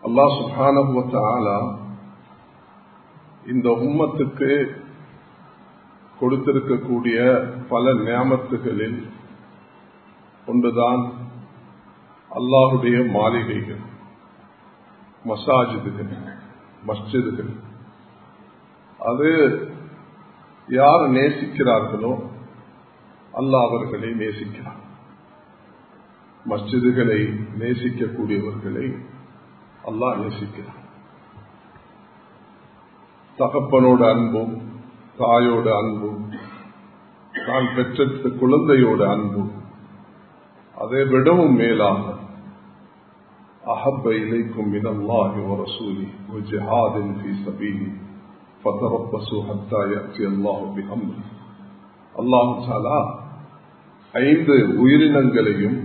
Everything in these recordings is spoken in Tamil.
அல்லாஹ் சுபானுவத்தால இந்த உம்மத்துக்கு கொடுத்திருக்கக்கூடிய பல நியாமத்துகளில் ஒன்றுதான் அல்லாஹுடைய மாளிகைகள் மசாஜிதுகள் மஸ்ஜிதுகள் அது யார் நேசிக்கிறார்களோ அல்லாஹ் அவர்களை நேசிக்கிறார் மஸ்ஜிதுகளை நேசிக்கக்கூடியவர்களை அல்லாஹ் நேசிக்கிறார் தகப்பனோட அன்பும் தாயோட அன்பும் தான் பெற்ற குழந்தையோட அன்பும் அதை விடவும் மேலாக அஹப்ப இலைக்கும் மினல்லாஹி வரசூலி ஜிஹாதின் ஃபீ சபீலி فتربصوا حتى يأتي الله بأمره அல்லாஹு தாலா ஐந்து உயிரினங்களையும்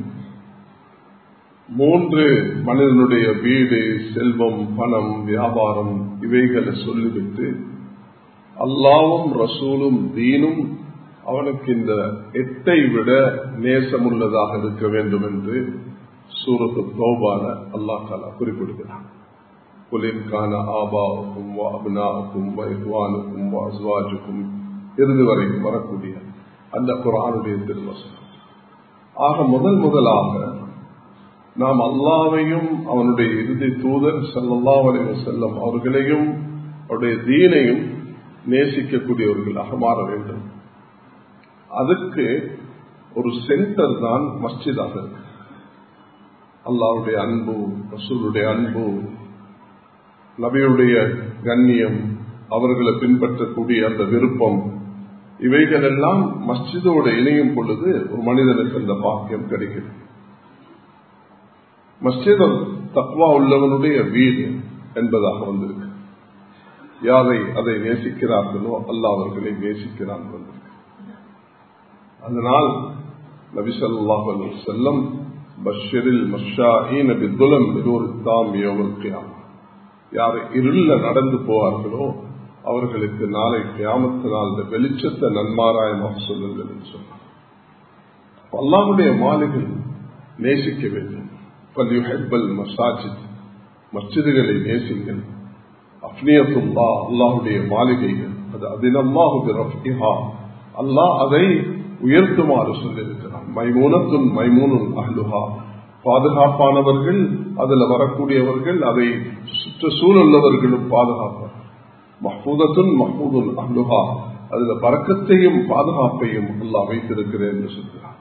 மூன்று மனிதனுடைய வீடு செல்வம் பணம் வியாபாரம் இவைகளை சொல்லிவிட்டு அல்லாவும் ரசூலும் தீனும் அவனுக்கு இந்த எட்டை விட நேசமுள்ளதாக இருக்க வேண்டும் என்று சூரத்து தோபால அல்லா தாலா குறிப்பிடுகிறான் குலின்கான ஆபாவுக்கும் அபினாவுக்கும் இஹ்வானுக்கும் அஸ்வாஜுக்கும் இறுதி வரைக்கும் வரக்கூடிய அந்த குரானுடைய திருவசனம் ஆக முதல் முதலாக நாம் அல்லாவையும் அவனுடைய இறுதி தூதர் சல்லல்லா வரைவு செல்லும் அவர்களையும் அவருடைய தீனையும் நேசிக்கக்கூடியவர்களாக மாற வேண்டும் அதுக்கு ஒரு சென்டர் தான் மஸ்ஜிதாக இருக்கு அல்லாவுடைய அன்பு ரசூலுடைய அன்பு நபியுடைய கண்ணியம் அவர்களை பின்பற்றக்கூடிய அந்த விருப்பம் இவைகள் எல்லாம் மஸ்ஜிதோட இணையும் பொழுது ஒரு மனிதனுக்கு அந்த பாக்கியம் கிடைக்கிறது மஸ்ஜித் தக்வா உள்ளவனுடைய வீடு என்பதாக வந்திருக்கு யாரை அதை நேசிக்கிறார்களோ அல்ல அவர்களை நேசிக்கிறான் வந்திருக்கு அதனால் நபிசல்லாஹ் செல்லம் பஷரில் மஷாஹீன் பிதுலம் தாம் யோகல் யார் இருள நடந்து போவார்களோ அவர்களுக்கு நாளை கியாமத்தினால் வெளிச்சத்தை நன்மாராயமாக சொல்லுங்கள் என்று சொன்னார் அல்லாவுடைய மாலைகள் நேசிக்க வேண்டும் மசாஜித் மஸ்ஜிதுகளை நேசிங்கள் அப்னியத்துல்லா அல்லாஹுடைய மாளிகைகள் அது அதினம்மாஹு அல்லாஹ் அதை உயர்த்துமாறு சொல்லியிருக்கிறான் மைமூனத்துன் மைமூனும் அஹ்லுஹா பாதுகாப்பானவர்கள் அதுல வரக்கூடியவர்கள் அதை சுற்றுச்சூழல்லவர்களும் பாதுகாப்பார் மஹூதத்துன் மஹூதுன் அஹ்லுஹா அதுல பறக்கத்தையும் பாதுகாப்பையும் அல்லாஹ் வைத்திருக்கிறேன் என்று சொல்கிறார்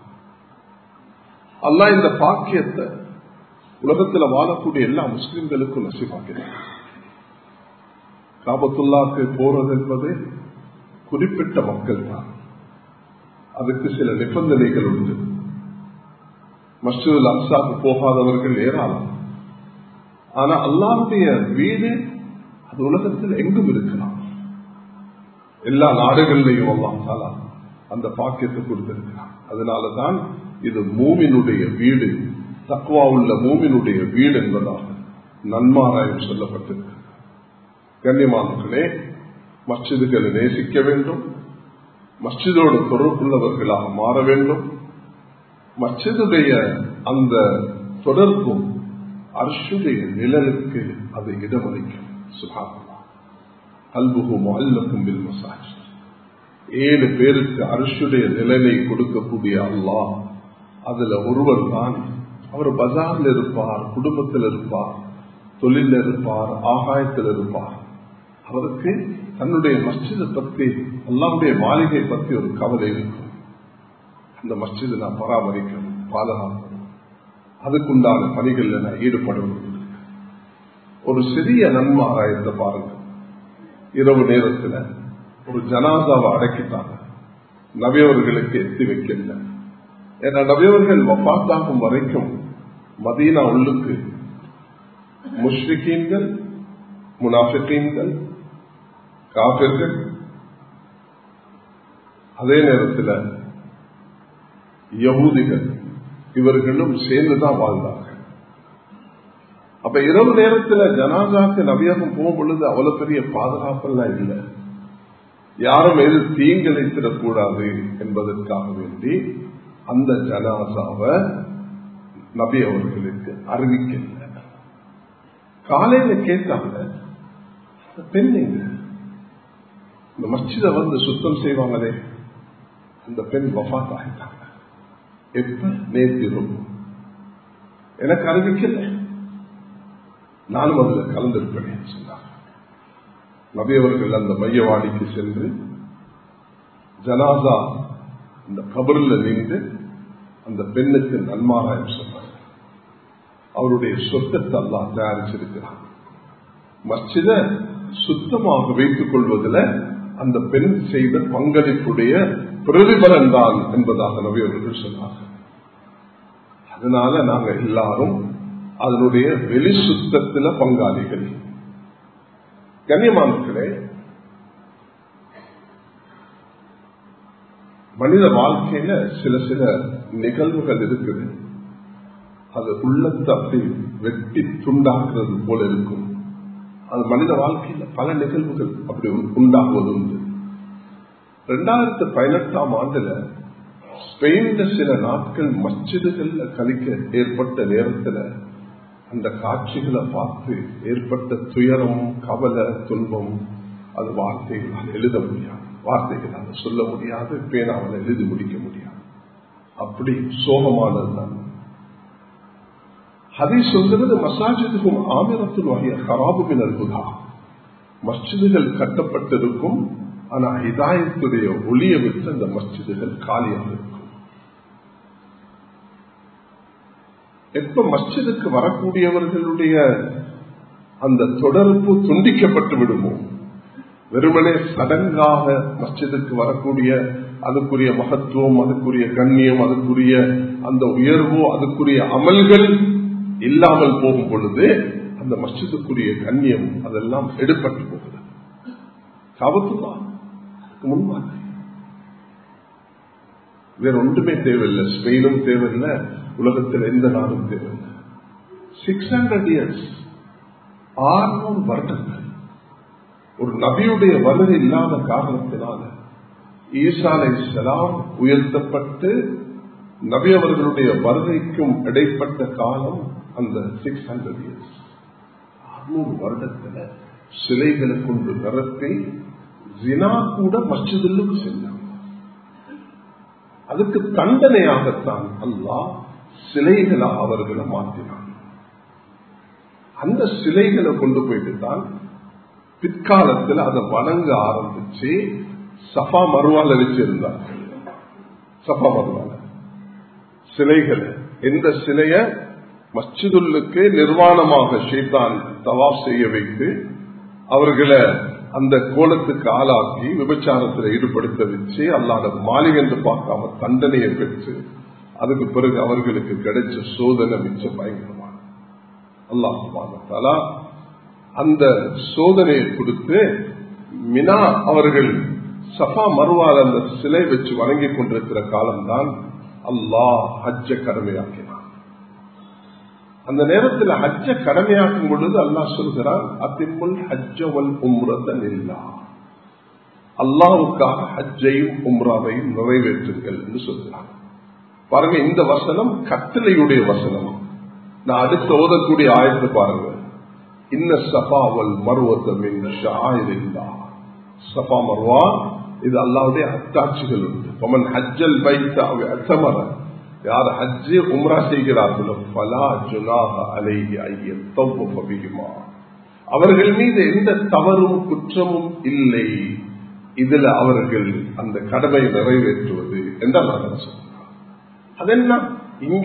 அல்லாஹ் இந்த பாக்கியத்தை உலகத்துல வாழக்கூடிய எல்லா முஸ்லிம்களுக்கும் நசிவாக்கிறார் காபத்துல்லாக்கு போறது என்பது குறிப்பிட்ட மக்கள் தான் அதுக்கு சில நிபந்தனைகள் உண்டு மஸ்ஜிதுல் அப்சாக்கு போகாதவர்கள் ஏராளம் ஆனா அல்லாவுடைய வீடு அது உலகத்தில் எங்கும் இருக்கலாம் எல்லா நாடுகளிலையும் அல்லாம் தாலா அந்த பாக்கியத்தை கொடுத்திருக்கிறான் அதனாலதான் இது மூமினுடைய வீடு தக்குவா உள்ள மூமினுடைய வீடு என்பதாக நன்மாராயம் சொல்லப்பட்டிருக்கு கண்ணியமானவர்களே மஸ்ஜிதுகளை நேசிக்க வேண்டும் மஸ்ஜிதோடு தொடர்புள்ளவர்களாக மாற வேண்டும் மஸ்ஜிதுடைய அந்த தொடர்பும் அர்ஷுடைய நிழலுக்கு அது இடமளிக்கும் சுகாதாரம் அல்புகும் அல்லக்கும் பில் மசாஜ் ஏழு பேருக்கு அரிசுடைய நிழலை கொடுக்கக்கூடிய அல்லாஹ் அதுல ஒருவர் தான் அவர் பஜார்ல இருப்பார் குடும்பத்தில் இருப்பார் தொழில் இருப்பார் ஆகாயத்தில் இருப்பார் அவருக்கு தன்னுடைய மஸ்ஜிதை பத்தி அல்லாவுடைய மாளிகை பத்தி ஒரு கவலை இருக்கும் அந்த மஸ்ஜிதை நான் பராமரிக்கணும் பாதுகாக்கணும் அதுக்குண்டான பணிகள்ல நான் ஈடுபடணும் ஒரு சிறிய நன்மாராயத்தை பாருங்க இரவு நேரத்துல ஒரு ஜனாதாவை அடக்கிட்டாங்க நவியவர்களுக்கு எத்தி வைக்கல ஏன்னா நவியவர்கள் வப்பாத்தாகும் வரைக்கும் மதீனா உள்ளுக்கு முஷ்ரிகீன்கள் முனாஃபிகீன்கள் காபிர்கள் அதே நேரத்தில் யகூதிகள் இவர்களும் சேர்ந்துதான் வாழ்ந்தாங்க அப்ப இரவு நேரத்துல ஜனாதாக்கு நவியகம் போகும் பொழுது அவ்வளவு பெரிய பாதுகாப்பெல்லாம் இல்லை யாரும் எது தீங்கிழைத்திடக்கூடாது என்பதற்காக வேண்டி அந்த ஜனாசாவை நபி அவர்களுக்கு அறிவிக்கல காலையில கேட்டாங்க அந்த பெண் எங்க இந்த மஸ்ஜித வந்து சுத்தம் செய்வாங்களே அந்த பெண் வஃத் ஆகிட்டாங்க எப்ப நேர்த்திரும் எனக்கு அறிவிக்கல நானும் அதில் கலந்திருப்பேன் சொன்னார் நபியவர்கள் அந்த மையவாடிக்கு சென்று ஜனாசா இந்த கபரில் நின்று அந்த பெண்ணுக்கு நன்மாராயம் சொன்னார் அவருடைய சொத்தத்தை அல்லா தயாரிச்சிருக்கிறார் மஸ்ஜித சுத்தமாக வைத்துக் கொள்வதில் அந்த பெண் செய்த பங்களிப்புடைய பிரதிபலன் தான் என்பதாக நபி அவர்கள் சொன்னார்கள் அதனால நாங்க எல்லாரும் அதனுடைய வெளி சுத்தத்தில் பங்காளிகள் கண்ணியமானங்களே மனித வாழ்க்கையில சில சில நிகழ்வுகள் இருக்குது அது உள்ளத்தை அப்படி வெட்டி துண்டாக்குறது போல இருக்கும் அது மனித வாழ்க்கையில பல நிகழ்வுகள் அப்படி உண்டாகுவது உண்டு ரெண்டாயிரத்தி பதினெட்டாம் ஆண்டுல ஸ்பெயின்ல சில நாட்கள் மச்சிதுகள்ல கழிக்க ஏற்பட்ட நேரத்துல அந்த காட்சிகளை பார்த்து ஏற்பட்ட துயரம் கவலை துன்பம் அது வார்த்தைகளால் எழுத முடியாது வார்த்தைகளால் சொல்ல முடியாது பேனாவில் எழுதி முடிக்க முடியாது அப்படி சோகமானதுதான் ஹதி சொல்கிறது மசாஜிதுக்கும் ஆமிரத்தில் வகைய கராபுவின் அல்புதா மஸ்ஜிதுகள் கட்டப்பட்டிருக்கும் ஆனா ஹிதாயத்துடைய ஒளியை விட்டு அந்த மஸ்ஜிதுகள் காலியாக இருக்கும் எப்ப மஸ்ஜிதுக்கு வரக்கூடியவர்களுடைய அந்த தொடர்பு துண்டிக்கப்பட்டு விடுமோ வெறுமனே சடங்காக மஸ்ஜிதுக்கு வரக்கூடிய அதுக்குரிய மகத்துவம் அதுக்குரிய கண்ணியம் அதுக்குரிய அந்த உயர்வோ அதுக்குரிய அமல்கள் இல்லாமல் போகும் பொழுது அந்த மஸ்ஜிதுக்குரிய கண்ணியம் அதெல்லாம் எடுப்பட்டு போகுது காபத்துல்லா முன்பாக வேற ஒன்றுமே தேவையில்லை ஸ்பெயினும் தேவையில்லை உலகத்தில் எந்த நாடும் தேவையில்லை சிக்ஸ் ஹண்ட்ரட் இயர்ஸ் ஆறுநூறு வருடங்கள் ஒரு நபியுடைய வருகை இல்லாத காரணத்தினால ஈசாலை செலாம் உயர்த்தப்பட்டு நபி அவர்களுடைய வருகைக்கும் இடைப்பட்ட காலம் அந்த சிக்ஸ் ஹண்ட்ரட் இயர்ஸ் அறுநூறு வருடத்துல சிலைகளை கொண்டு நிரப்பி ஜினா கூட மஸ்ஜிதுக்கு சென்றாங்க அதுக்கு தண்டனையாகத்தான் அல்லாஹ் சிலைகளை அவர்களை மாற்றினான் அந்த சிலைகளை கொண்டு போயிட்டு தான் பிற்காலத்தில் அதை வணங்க ஆரம்பிச்சு சஃபா மறுவால வச்சிருந்தார் சஃபா மறுவால சிலைகள் எந்த சிலைய மஸ்ஜிதுல்லுக்கு நிர்வாணமாக ஷேத்தான் தவாப் செய்ய வைத்து அவர்களை அந்த கோலத்துக்கு ஆளாக்கி விபச்சாரத்தில் ஈடுபடுத்த வச்சு அல்லாத மாளிகை என்று பார்க்காம தண்டனையை பெற்று அதுக்கு பிறகு அவர்களுக்கு கிடைச்ச சோதனை மிச்ச பயங்கரமான அல்லாஹாலா அந்த சோதனையை கொடுத்து மினா அவர்கள் சஃபா மறுவால் அந்த சிலை வச்சு வணங்கி கொண்டிருக்கிற காலம்தான் அல்லாஹ் ஹஜ்ஜ கடமையாக்கினான் அந்த நேரத்தில் ஹஜ்ஜ கடமையாக்கும் பொழுது அல்லாஹ் சொல்கிறான் அத்திமுல் ஹஜ்ஜவல் உம்ரதன் இல்லா அல்லாவுக்காக ஹஜ்ஜையும் உம்ராவையும் நிறைவேற்றுங்கள் என்று சொல்கிறான் பாருங்க இந்த வசனம் கட்டளையுடைய வசனம் நான் அடுத்து ஓதக்கூடிய ஆயத்து பாருங்க இன்ன சஃபாவல் மருவத்தமின் ஷாயிரில்லா சஃபா மருவா இது அல்லாவுடைய அத்தாட்சிகள் உண்டு பமன் ஹஜ்ஜல் பைத்த அத்தமர யார் ஹஜ்ஜு உம்ரா செய்கிறார்களோ பலா ஜுனாக அலைகி ஐயன் தவ்வுமா அவர்கள் மீது எந்த தவறும் குற்றமும் இல்லை இதுல அவர்கள் அந்த கடமை நிறைவேற்றுவது என்றால் சொல்றார் அதென்ன இங்க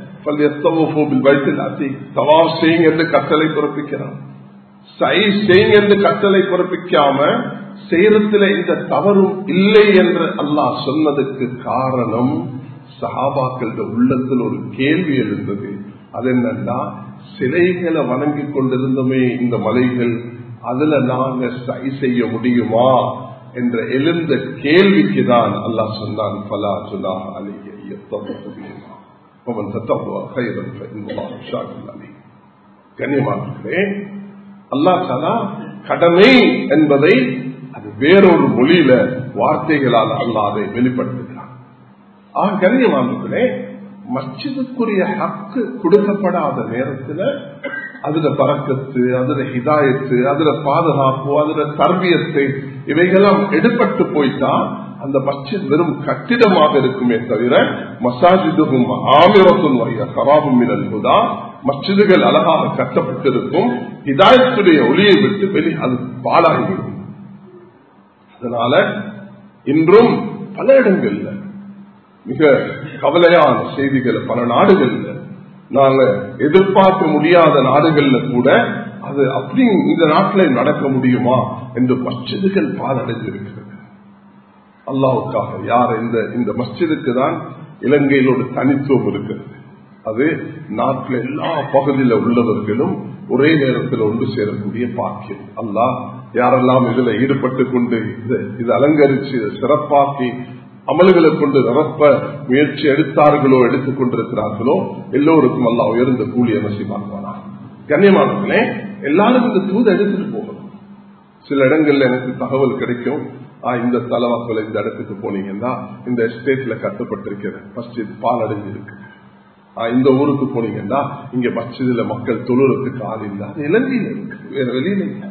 என்று கட்டளை பிறப்பிக்கிறான் சை செய்யுங்க என்று கட்டளை பிறப்பிக்காம செய்யறதுல இந்த தவறும் இல்லை என்று அல்லாஹ் சொன்னதுக்கு காரணம் சஹாபாக்கள உள்ளத்தில் ஒரு கேள்வி எழுந்தது அது என்னன்னா சிலைகளை வணங்கி கொண்டிருந்தோமே இந்த மலைகள் அதுல நாங்க சை செய்ய முடியுமா என்ற எழுந்த கேள்விக்கு தான் அல்லாஹ் சொன்னான் பலா சுலா அலியை கண்ணியமானே அல்லா தாலா கடமை என்பதை அது வேறொரு மொழியில வார்த்தைகளால் அல்லா அதை வெளிப்படுத்துகிறான் ஆக கண்ணியமானே மஸ்ஜிதுக்குரிய ஹக்கு கொடுக்கப்படாத நேரத்தில் அதுல பறக்கத்து அதுல ஹிதாயத்து அதுல பாதுகாப்பு அதுல தர்பியத்து இவைகளாம் எடுபட்டு போயிட்டா அந்த மஸ்ஜித் வெறும் கட்டிடமாக இருக்குமே தவிர மசாஜிதுகும் ஆமிரத்தும் கராபும் மினல்புதா மஸ்ஜிதுகள் அழகாக கட்டப்பட்டிருக்கும் ஹிதாயத்துடைய ஒளியை விட்டு வெளி அது பாலாகிவிடும் அதனால இன்றும் பல இடங்கள்ல மிக கவலையான செய்திகள் பல நாடுகள்ல நாங்க எதிர்பார்க்க முடியாத நாடுகள்ல கூட அது அப்படி இந்த நாட்டில் நடக்க முடியுமா என்று மஸ்ஜிதுகள் பாலடைந்திருக்கிறது அல்லாவுக்காக யார் இந்த இந்த மஸ்ஜிதுக்கு தான் இலங்கையில் ஒரு தனித்துவம் இருக்கிறது அது நாட்டில் எல்லா பகுதியில் உள்ளவர்களும் ஒரே நேரத்தில் ஒன்று சேரக்கூடிய பாக்கியம் அல்லாஹ் யாரெல்லாம் இதுல ஈடுபட்டு கொண்டு இது அலங்கரிச்சு சிறப்பாக்கி அமல்களை கொண்டு நிரப்ப முயற்சி எடுத்தார்களோ எடுத்துக் கொண்டிருக்கிறார்களோ எல்லோருக்கும் அல்லா உயர்ந்த கூலிய நசிமாக்குவானா கண்ணியமானவர்களே எல்லாரும் இந்த தூதை எடுத்துட்டு போகணும் சில இடங்கள்ல எனக்கு தகவல் கிடைக்கும் இந்த தலைவாக்குல இந்த இடத்துக்கு போனீங்கன்னா இந்த எஸ்டேட்ல கட்டப்பட்டிருக்கிற மஸ்ஜித் பால் அடைஞ்சிருக்கு இந்த ஊருக்கு போனீங்கன்னா இங்க மஸ்ஜிதுல மக்கள் தொழுறதுக்கு ஆள் இல்லை அது இலங்கையில இருக்கு வேற வெளியில இல்லை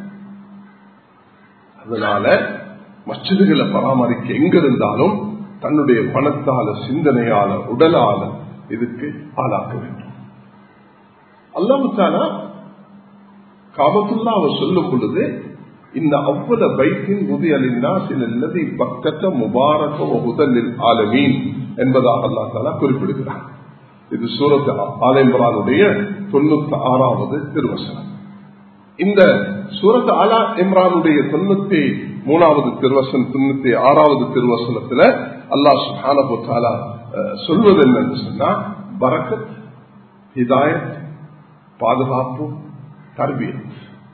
அதனால மஸ்ஜிதுகளை பராமரிக்க எங்க இருந்தாலும் தன்னுடைய பணத்தால சிந்தனையால உடலால இதுக்கு ஆளாக்க வேண்டும் அல்லாமுத்தானா காபத்துல்லா அவர் சொல்லும் பொழுது இந்த அவ்வள பைத்தின் உதயலின்னா சில நிலதி பக்கத்த முபாரக முதலில் ஆலமீன் என்பதாக அல்லா தாலா குறிப்பிடுகிறார் இது சூரத் ஆலயம்பரானுடைய தொண்ணூத்தி ஆறாவது திருவசனம் இந்த சூரத் ஆலா இம்ரானுடைய தொண்ணூத்தி மூணாவது திருவசனம் தொண்ணூத்தி ஆறாவது திருவசனத்துல அல்லாஹ் சுஹானா சொல்வது என்னன்னு சொன்னா பரக்கத் ஹிதாயத் பாதுகாப்பு தர்பியத்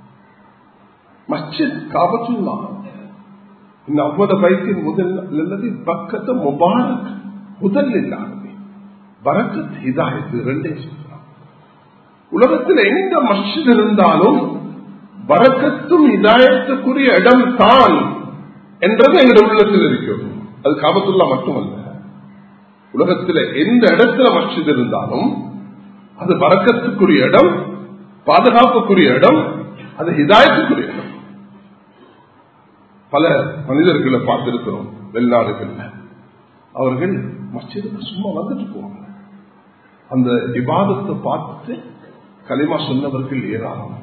மஸ்ஜித் காபத்துல்லா இந்த அவ்வளவு பைத்தின் முதல் பக்கத்தை முபாரக் முதல் இல்லாதது பரக்கத் ஹிதாயத்து ரெண்டே சொல்றான் உலகத்தில் எந்த மஸ்ஜித் இருந்தாலும் பரக்கத்தும் இதாயத்துக்குரிய இடம் தான் என்றது எங்களுடைய உள்ளத்தில் இருக்கிறது அது காபத்துல்லா மட்டுமல்ல உலகத்தில் எந்த இடத்துல மஸ்ஜித் இருந்தாலும் அது பறக்கத்துக்குரிய இடம் பாதுகாப்புக்குரிய இடம் அது ஹிதாயத்துக்குரிய இடம் பல மனிதர்களை பார்த்திருக்கிறோம் வெளிநாடுகள்ல அவர்கள் மஸ்ஜிதுக்கு சும்மா வந்துட்டு போவாங்க அந்த விவாதத்தை பார்த்துட்டு களிமா சொன்னவர்கள் ஏறாகும்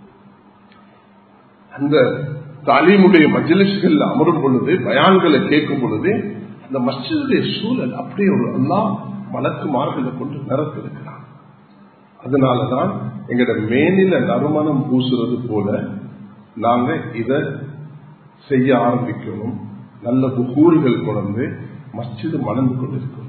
அந்த தாலீமுடைய மஜலிஸ்கள் அமரும் பொழுது பயான்களை கேட்கும் பொழுது அந்த மஸ்ஜிதுடைய சூழல் அப்படியே ஒரு அல்லா மலக்குமார்களை கொண்டு நிரப்பிருக்கிறான் அதனாலதான் எங்கட மேனில நறுமணம் பூசுறது போல நாங்க இத செய்ய ஆரம்பிக்கணும் நல்ல புகூர்கள் கொண்டு மஸ்ஜிது மணந்து கொண்டிருக்கணும்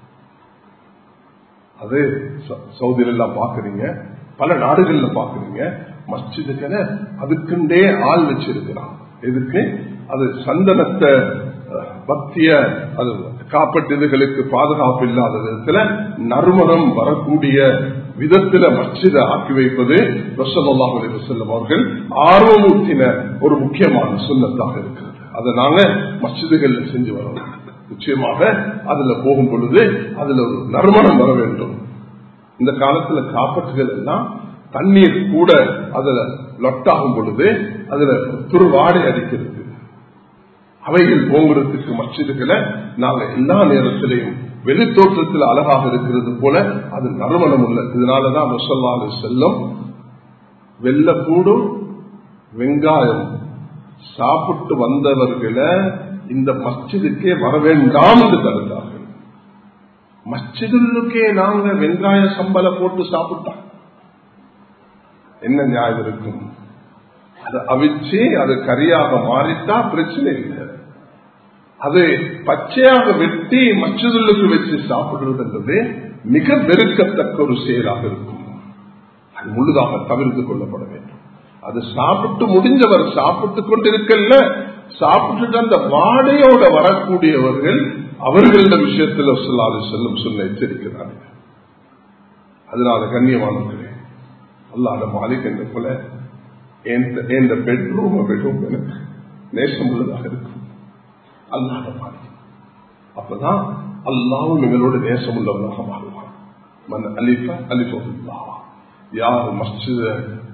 அது சவுதியில எல்லாம் பாக்குறீங்க பல நாடுகள்ல பாக்குறீங்க மஸ்ஜிதுக்கிற அதுக்குண்டே ஆள் வச்சிருக்கிறான் எதுக்கு அது சந்தனத்தை பக்திய அது காப்பீட்டுகளுக்கு பாதுகாப்பு இல்லாத விதத்துல நறுமணம் வரக்கூடிய விதத்துல மச்சித ஆக்கி வைப்பது ரசல்லாஹ் செல்லும் அவர்கள் ஆர்வமூட்டின ஒரு முக்கியமான சுண்ணத்தாக இருக்கிறது அதை நாங்க மச்சிதுகள்ல செஞ்சு வரணும் நிச்சயமாக அதுல போகும் பொழுது அதுல ஒரு நறுமணம் வர வேண்டும் இந்த காலத்துல காப்பட்டுகள் எல்லாம் தண்ணீர் கூட அதுல லொட்டாகும் பொழுது அதுல துருவாடை அடிக்கிறது அவைகள் போங்கிறதுக்கு மச்சிதுகளை நாங்க எல்லா நேரத்திலையும் வெளித்தோற்றத்தில் அழகாக இருக்கிறது போல அது நறுமணம் உள்ள இதனாலதான் முசல்லாலு செல்லம் வெள்ளக்கூடும் வெங்காயம் சாப்பிட்டு வந்தவர்களை இந்த மஸ்ஜிதுக்கே வர வேண்டாம் என்று தடுத்தார்கள் மஸ்ஜிதுக்கே நாங்க வெங்காய சம்பள போட்டு சாப்பிட்டோம் என்ன நியாயம் இருக்கும் அதை அவிச்சு அது கரியாக மாறிட்டா பிரச்சனை இல்லை அது பச்சையாக வெட்டி மற்றதுக்கு வச்சு சாப்பிடுறது என்பது மிக வெறுக்கத்தக்க ஒரு செயலாக இருக்கும் அது முழுதாக தவிர்த்து கொள்ளப்பட வேண்டும் அது சாப்பிட்டு முடிஞ்சவர் சாப்பிட்டு கொண்டிருக்கல சாப்பிட்டுட்டு அந்த வாடையோட வரக்கூடியவர்கள் அவர்கள விஷயத்தில் சொல்லாது செல்லும் சொல்ல எச்சரிக்கிறார்கள் அதனால கண்ணியமானவர்களே அல்லாத மாலிக் என்ற போல எந்த பெட்ரூம் பெட்ரூம் எனக்கு நேசம் உள்ளதாக இருக்கும் அல்லாத மாலிக் அப்பதான் அல்லாவும் எங்களோட நேசம் உள்ளவராக மாறுவான் மன் அலிஃப அலிஃபா யார் மஸ்ஜித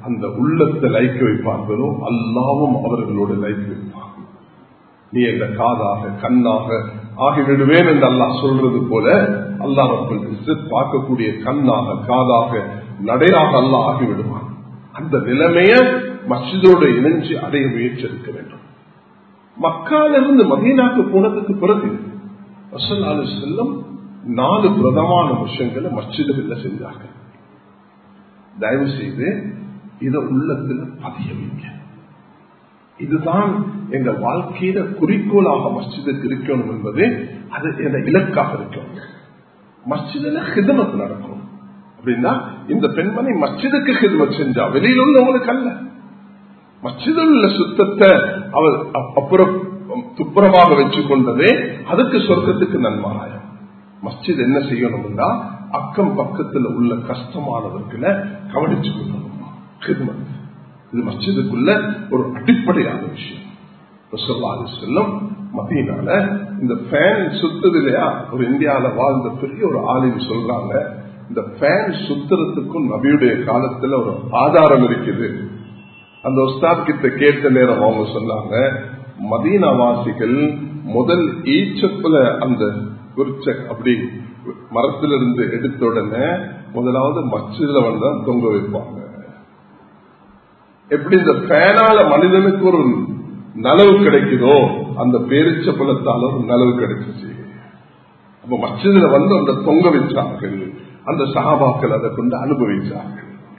அந்த உள்ளத்தை லைக்க வைப்பார்களோ அல்லாவும் அவர்களோட லைக்க வைப்பார் நீ எங்க காதாக கண்ணாக ஆகிவிடுவேன் என்று அல்லாஹ் சொல்றது போல அல்லாஹ் பார்க்கக்கூடிய கண்ணாக காதாக நடையாக அல்லாஹ் ஆகிவிடுவான் அந்த நிலைமைய மசிதோட இணைஞ்சு அடைய முயற்சி எடுக்க வேண்டும் மக்காலிருந்து மதீனாக்கு போனதுக்கு பிறகு செல்லம் நாலு பிரதமான விஷயங்களை மஸ்ஜிதுகளில் செஞ்சார்கள் தயவு செய்து இதை உள்ளத்துல பதிய வைங்க இதுதான் எங்க வாழ்க்கையில குறிக்கோளாக மஸ்ஜிதுக்கு இருக்கணும் என்பது அது என இலக்காக இருக்கணும் மஸ்ஜிதுல ஹிதமத் நடக்கும் அப்படின்னா இந்த பெண்மணி மஸ்ஜிதுக்கு ஹிதமத் செஞ்சா வெளியில் உள்ளவங்களுக்கு அல்ல மஸ்ஜிதில் உள்ள சுத்தத்தை அவர் அப்புறம் துப்புரமாக வச்சு கொண்டதே அதுக்கு சொர்க்கத்துக்கு நன்மாராயம் மஸ்ஜித் என்ன செய்யணும்னா அக்கம் பக்கத்தில் உள்ள கஷ்டமானவர்களை கவனிச்சு கொள்ளணுமா ஹிதமத் இது மஸ்ஜிதுக்குள்ள ஒரு அடிப்படையான விஷயம் செல்லும் மத்தியினால இந்த ஃபேன் சுத்துது இல்லையா ஒரு இந்தியாவில வாழ்ந்த பெரிய ஒரு ஆலிம் சொல்றாங்க இந்த ஃபேன் சுத்துறதுக்கும் நபியுடைய காலத்துல ஒரு ஆதாரம் இருக்குது அந்த உஸ்தாத் கிட்ட கேட்ட நேரம் அவங்க சொன்னாங்க மதீனாவாசிகள் முதல் ஈச்சப்புல அந்த குறிச்ச அப்படி மரத்திலிருந்து எடுத்த உடனே முதலாவது மச்சில வந்து தொங்க வைப்பாங்க எப்படி இந்த பேனால மனிதனுக்கு ஒரு நலவு கிடைக்குதோ அந்த பேரிச்ச பலத்தால ஒரு நலவு கிடைச்சிச்சு அப்ப மச்சதுல வந்து அந்த தொங்க வச்சார்கள் அந்த சகாபாக்கள் அதை கொண்டு அனுபவிச்சார்கள்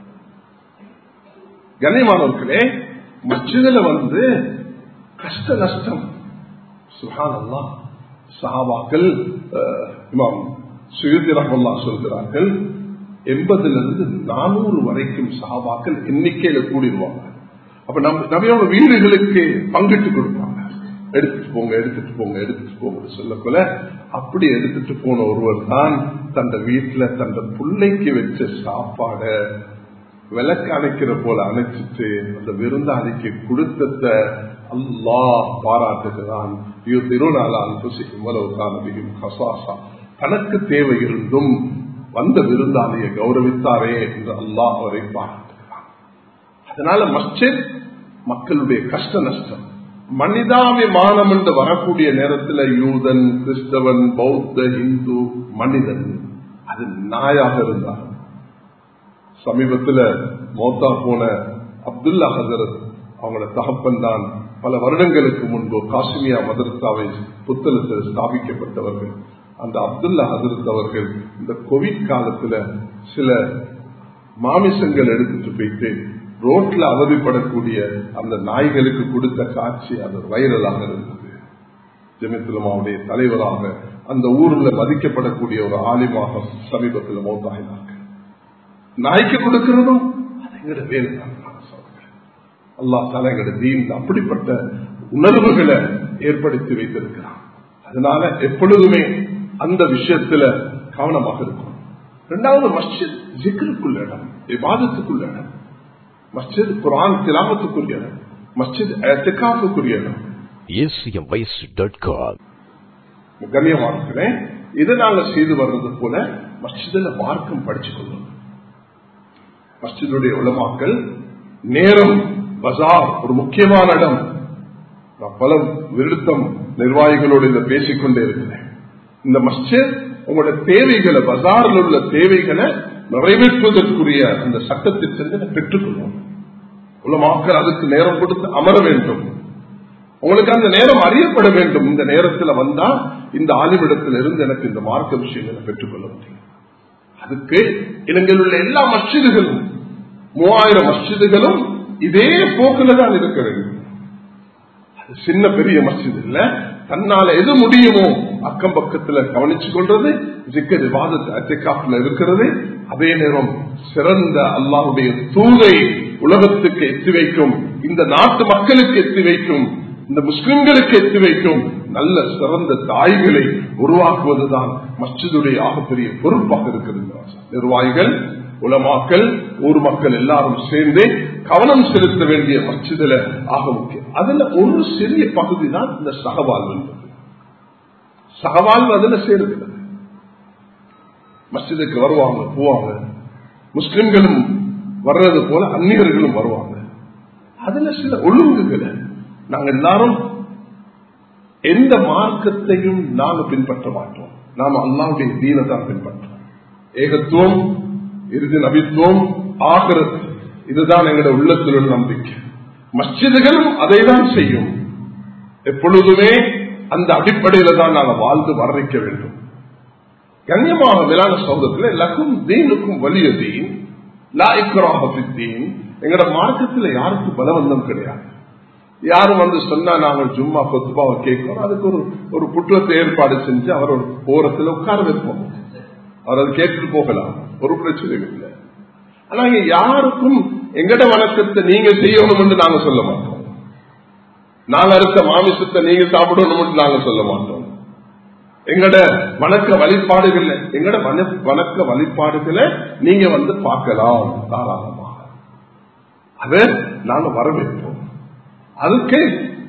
கண்ணியமானவர்களே மச்சிதுல வந்து கஷ்ட நஷ்டம் சுகானல்லா சஹாபாக்கள் இமாம் சுயுதி ரஹல்லா சொல்கிறார்கள் எண்பதுல இருந்து நானூறு வரைக்கும் சஹாபாக்கள் எண்ணிக்கையில கூடிடுவாங்க அப்ப நம்ம நபியோட வீடுகளுக்கு பங்கிட்டு கொடுப்பாங்க எடுத்துட்டு போங்க எடுத்துட்டு போங்க எடுத்துட்டு போங்க சொல்லக்குள்ள அப்படி எடுத்துட்டு போன ஒருவர் தான் தந்த வீட்டுல தந்த பிள்ளைக்கு வச்ச சாப்பாட விளக்கு அணைக்கிற போல அணைச்சிட்டு அந்த விருந்தாளிக்கு கொடுத்தத அல்லா பாராட்டுகிறான் தனக்கு தேவை இருந்தும் வந்த விருந்தாளியை கௌரவித்தாரே என்று அல்லாஹ் அவரை பாராட்டுகிறான் அதனால மஸ்ஜித் மக்களுடைய கஷ்ட நஷ்டம் மனிதாபிமானம் என்று வரக்கூடிய நேரத்தில் யூதன் கிறிஸ்தவன் பௌத்த இந்து மனிதன் அது நாயாக இருந்தார் சமீபத்தில் மோத்தா போன அப்துல்லா ஹசரத் அவங்களோட தகப்பன் தான் பல வருடங்களுக்கு முன்பு காஷ்மியா மதரசாவை புத்தகத்தில் ஸ்தாபிக்கப்பட்டவர்கள் அந்த அப்துல்லா ஹசரத் அவர்கள் இந்த கோவிட் காலத்துல சில மாமிசங்கள் எடுத்துட்டு போயிட்டு ரோட்ல அவதிப்படக்கூடிய அந்த நாய்களுக்கு கொடுத்த காட்சி அது வைரலாக இருந்தது ஜெமித்துலமாவுடைய தலைவராக அந்த ஊர்ல மதிக்கப்படக்கூடிய ஒரு ஆலிமாக சமீபத்தில் மௌத்தாகினார்கள் நாய்க்கு கொடுக்கிறதும் அது எங்கட வேலை அல்லா தால எங்கட தீன் அப்படிப்பட்ட உணர்வுகளை ஏற்படுத்தி வைத்திருக்கிறான் அதனால எப்பொழுதுமே அந்த விஷயத்துல கவனமாக இருக்கும் இரண்டாவது மஸ்ஜித் ஜிக்ருக்குள்ள இடம் விவாதத்துக்குள்ள இடம் மஸ்ஜித் குரான் திலாமத்துக்குரிய இடம் மஸ்ஜித் ஏத்துக்காப்புக்குரிய இடம் கண்ணியமாக்குறேன் இதை நாங்க செய்து வர்றது போல மஸ்ஜிதில் மார்க்கம் படிச்சு கொள்ளணும் மஸ்ஜிதுடைய உலமாக்கள் நேரம் பஜார் ஒரு முக்கியமான இடம் நான் பல விருத்தம் நிர்வாகிகளோடு இதை பேசிக்கொண்டே இருக்கிறேன் இந்த மஸ்ஜித் உங்களோட தேவைகளை பஜாரில் உள்ள தேவைகளை நிறைவேற்றுவதற்குரிய அந்த சட்டத்திற்கு பெற்றுக்கொள்ளும் உலமாக்கள் அதுக்கு நேரம் கொடுத்து அமர வேண்டும் உங்களுக்கு அந்த நேரம் அறியப்பட வேண்டும் இந்த நேரத்தில் வந்தா இந்த ஆலிவிடத்தில் இருந்து எனக்கு இந்த மார்க்க விஷயங்களை பெற்றுக்கொள்ள முடியும் அதுக்கு இலங்கையில் உள்ள எல்லா மஸ்ஜிதுகளும் மூவாயிரம் மஸ்ஜிதுகளும் இதே போக்குல தான் இருக்க வேண்டும் அது சின்ன பெரிய மஸ்ஜித் இல்ல தன்னால எது முடியுமோ அக்கம் பக்கத்துல கவனிச்சு கொள்றது ஜிக்கர் விவாதத்தில் இருக்கிறது அதே நேரம் சிறந்த அல்லாஹுடைய தூதை உலகத்துக்கு எத்தி வைக்கும் இந்த நாட்டு மக்களுக்கு எத்தி வைக்கும் இந்த முஸ்லிம்களுக்கு எத்தி வைக்கும் நல்ல சிறந்த தாய்களை உருவாக்குவதுதான் மஸ்ஜிதுடைய ஆகப்பெரிய பொறுப்பாக இருக்கிறது நிர்வாகிகள் உலமாக்கள் ஊர் மக்கள் எல்லாரும் சேர்ந்து கவனம் செலுத்த வேண்டிய மச்சிதில ஆக முக்கியம் அதுல ஒரு சிறிய பகுதி தான் இந்த சகவாழ்வு என்பது சகவாழ்வு அதுல சேருகிறது மஸ்ஜிதுக்கு வருவாங்க போவாங்க முஸ்லிம்களும் வர்றது போல அந்நியர்களும் வருவாங்க அதுல சில ஒழுங்குகளை நாங்க எல்லாரும் எந்த மார்க்கத்தையும் நாங்க பின்பற்ற மாட்டோம் நாம அல்லாவுடைய தீனை தான் பின்பற்றோம் ஏகத்துவம் இறுதி நபித்துவம் ஆகிறது இதுதான் எங்களோட உள்ளத்தில் உள்ள நம்பிக்கை மஸ்ஜிதுகளும் அதை தான் செய்யும் எப்பொழுதுமே அந்த அடிப்படையில தான் நாங்கள் வாழ்ந்து வர்ணிக்க வேண்டும் கண்ணியமான மேலான சௌதத்தில் லக்கும் தீனுக்கும் வலிய தீன் லாய்க்கராக தீன் எங்களோட மார்க்கத்தில் யாருக்கும் பலவந்தம் கிடையாது யாரும் வந்து சொன்னா நாங்கள் சும்மா கொத்துபாவை கேட்கிறோம் அதுக்கு ஒரு ஒரு புற்றத்தை ஏற்பாடு செஞ்சு அவர் ஒரு ஓரத்தில் உட்கார வைப்போம் அவர் அதை கேட்டுட்டு போகலாம் ஒரு பிரச்சனையும் இல்லை ஆனா இங்க யாருக்கும் எங்கட வணக்கத்தை நீங்க செய்யணும் என்று நாங்க சொல்ல மாட்டோம் நாங்க இருக்க மாமிசத்தை நீங்க சாப்பிடணும் என்று நாங்க சொல்ல மாட்டோம் எங்கட வணக்க வழிபாடுகள் எங்கட வணக்க வழிபாடுகளை நீங்க வந்து பார்க்கலாம் தாராளமாக அதை நாங்க வரவேற்போம் அதுக்கு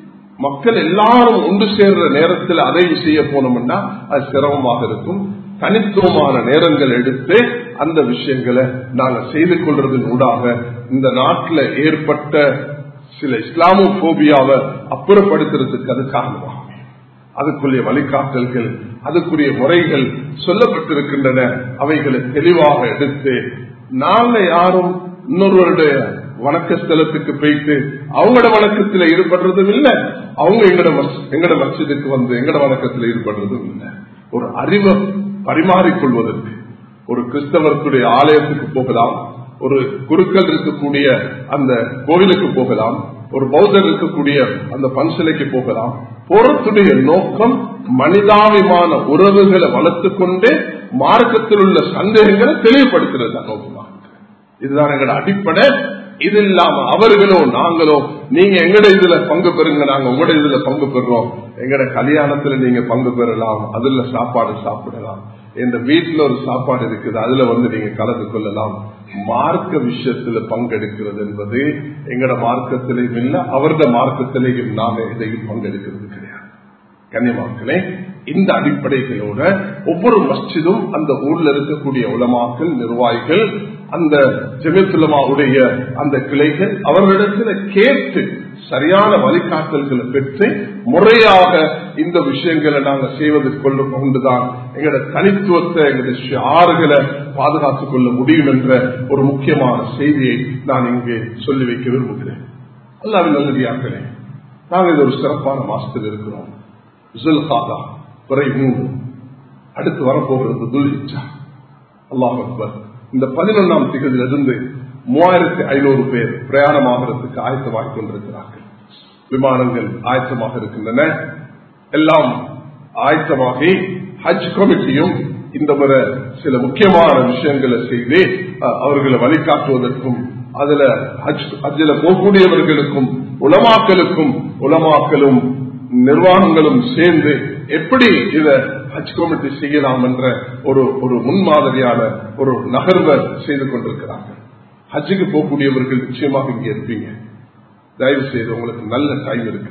மக்கள் எல்லாரும் ஒன்று சேர்ற நேரத்தில் அதை செய்ய போனோம்னா அது சிரமமாக இருக்கும் தனித்துவமான நேரங்கள் எடுத்து அந்த விஷயங்களை நாங்க செய்து கொள்றதன் ஊடாக இந்த நாட்டில் ஏற்பட்ட சில இஸ்லாமோபியாவை அப்புறப்படுத்துறதுக்கு அது காரணமாகும் அதுக்குரிய வழிகாட்டல்கள் அதுக்குரிய முறைகள் சொல்லப்பட்டிருக்கின்றன அவைகளை தெளிவாக எடுத்து நாங்க யாரும் இன்னொருவருடைய வணக்க ஸ்தலத்துக்கு போயிட்டு அவங்களோட வணக்கத்தில் ஈடுபடுறதும் இல்லை அவங்க எங்கட எங்கட மசிதுக்கு வந்து எங்கட வணக்கத்தில் ஈடுபடுறதும் இல்லை ஒரு அறிவை பரிமாறிக்கொள்வதற்கு ஒரு கிறிஸ்தவர்களுடைய ஆலயத்துக்கு போகலாம் ஒரு குருக்கள் இருக்கக்கூடிய அந்த கோவிலுக்கு போகலாம் ஒரு பௌத்தர் இருக்கக்கூடிய அந்த பன்சிலைக்கு போகலாம் போறத்துடைய நோக்கம் மனிதாபிமான உறவுகளை வளர்த்துக் கொண்டு மார்க்கத்தில் உள்ள சந்தேகங்களை தெளிவுபடுத்துறது நோக்கமாக இதுதான் எங்களோட அடிப்படை இது இல்லாம அவர்களோ நாங்களோ நீங்க எங்கட இதுல பங்கு பெறுங்க நாங்க உங்களோட இதுல பங்கு பெறுறோம் எங்கட கல்யாணத்துல நீங்க பங்கு பெறலாம் அதுல சாப்பாடு சாப்பிடலாம் என்ற வீட்டுல ஒரு சாப்பாடு இருக்குது அதுல வந்து நீங்க கலந்து கொள்ளலாம் மார்க்க விஷயத்துல பங்கெடுக்கிறது என்பது எங்கட மார்க்கத்திலையும் இல்லை அவரது மார்க்கத்திலையும் நாம எதையும் பங்கெடுக்கிறது கிடையாது கன்னியமாக்களே இந்த அடிப்படைகளோட ஒவ்வொரு மஸ்ஜிதும் அந்த ஊர்ல இருக்கக்கூடிய உலமாக்கள் நிர்வாகிகள் அந்த ஜெமித்துலமாவுடைய அந்த கிளைகள் அவர்களிடத்துல கேட்டு சரியான வழிகாட்டல்களை பெற்று முறையாக இந்த விஷயங்களை நாங்கள் செய்வதற்கு கொண்டு கொண்டுதான் எங்களோட தனித்துவத்தை எங்களுடைய ஆறுகளை பாதுகாத்துக் கொள்ள முடியும் என்ற ஒரு முக்கியமான செய்தியை நான் இங்கே சொல்லி வைக்க விரும்புகிறேன் அல்லாவின் நல்லடியார்களே நாங்கள் இது ஒரு சிறப்பான மாசத்தில் இருக்கிறோம் ஜுல்காதா துறை மூன்று அடுத்து வரப்போகிறது துல் இச்சா அல்லாஹ் அக்பர் இந்த பதினொன்றாம் திகதிலிருந்து மூவாயிரத்தி ஐநூறு பேர் பிரயாணமாகிறதுக்கு ஆயத்தமாகிக் கொண்டிருக்கிறார்கள் விமானங்கள் ஆயத்தமாக இருக்கின்றன எல்லாம் ஆயத்தமாகி ஹஜ் கமிட்டியும் இந்த முறை சில முக்கியமான விஷயங்களை செய்து அவர்களை வழிகாட்டுவதற்கும் அதுல ஹஜ் ஹஜ்ல போகக்கூடியவர்களுக்கும் உலமாக்களுக்கும் உலமாக்களும் நிர்வாகங்களும் சேர்ந்து எப்படி இத ஹஜ் கமிட்டி செய்யலாம் என்ற ஒரு ஒரு முன்மாதிரியான ஒரு நகர்வை செய்து கொண்டிருக்கிறார்கள் ஹஜ்ஜுக்கு போகக்கூடியவர்கள் நிச்சயமாக இங்கே இருப்பீங்க தயவு செய்து உங்களுக்கு நல்ல டைம் இருக்கு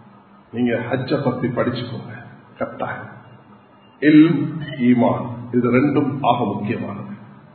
நீங்க ஹஜ்ஜ பத்தி படிச்சுக்கோங்க கட்டாயம் இல் ஈமான் இது ரெண்டும் ஆக முக்கியமானது